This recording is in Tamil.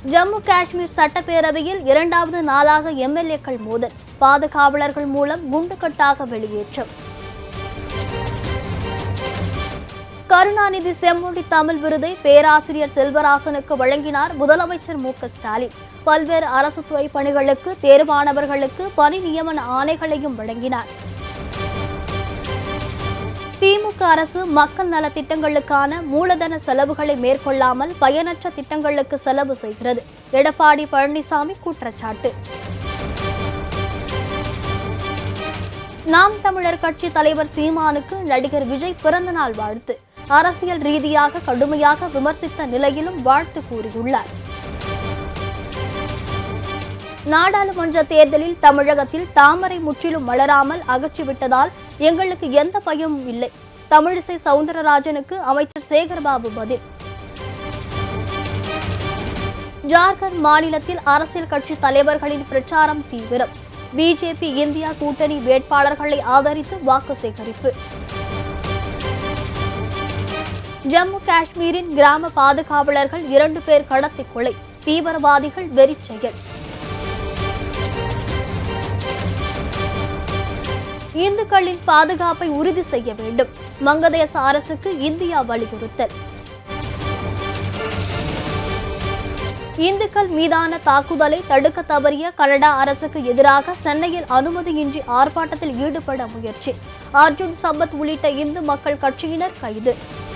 ஜம்மு காஷ்மீர் சட்டப்பேரவையில் இரண்டாவது நாளாக எம்எல்ஏக்கள் மோதல் பாதுகாவலர்கள் மூலம் குண்டுக்கட்டாக வெளியேற்றம் கருணாநிதி செம்மொழி தமிழ் விருதை பேராசிரியர் செல்வராசனுக்கு வழங்கினார் முதலமைச்சர் மு க ஸ்டாலின் பல்வேறு அரசு துறை பணிகளுக்கு தேர்வானவர்களுக்கு பணி நியமன ஆணைகளையும் வழங்கினார் திமுக அரசு மக்கள் நல திட்டங்களுக்கான மூலதன செலவுகளை மேற்கொள்ளாமல் பயனற்ற திட்டங்களுக்கு செலவு செய்கிறது எடப்பாடி பழனிசாமி குற்றச்சாட்டு நாம் தமிழர் கட்சி தலைவர் சீமானுக்கு நடிகர் விஜய் பிறந்தநாள் வாழ்த்து அரசியல் ரீதியாக கடுமையாக விமர்சித்த நிலையிலும் வாழ்த்து கூறியுள்ளார் நாடாளுமன்ற தேர்தலில் தமிழகத்தில் தாமரை முற்றிலும் மலராமல் அகற்றிவிட்டதால் எங்களுக்கு எந்த பயமும் இல்லை தமிழிசை சவுந்தரராஜனுக்கு அமைச்சர் சேகர்பாபு பதில் ஜார்க்கண்ட் மாநிலத்தில் அரசியல் கட்சி தலைவர்களின் பிரச்சாரம் தீவிரம் பிஜேபி இந்தியா கூட்டணி வேட்பாளர்களை ஆதரித்து வாக்கு சேகரிப்பு ஜம்மு காஷ்மீரின் கிராம பாதுகாவலர்கள் இரண்டு பேர் கடத்தி கொலை தீவிரவாதிகள் வெறிச் செயல் இந்துக்களின் பாதுகாப்பை உறுதி செய்ய வேண்டும் வங்கதேச அரசுக்கு இந்தியா வலியுறுத்தல் இந்துக்கள் மீதான தாக்குதலை தடுக்க தவறிய கனடா அரசுக்கு எதிராக சென்னையில் அனுமதியின்றி ஆர்ப்பாட்டத்தில் ஈடுபட முயற்சி அர்ஜுன் சம்பத் உள்ளிட்ட இந்து மக்கள் கட்சியினர் கைது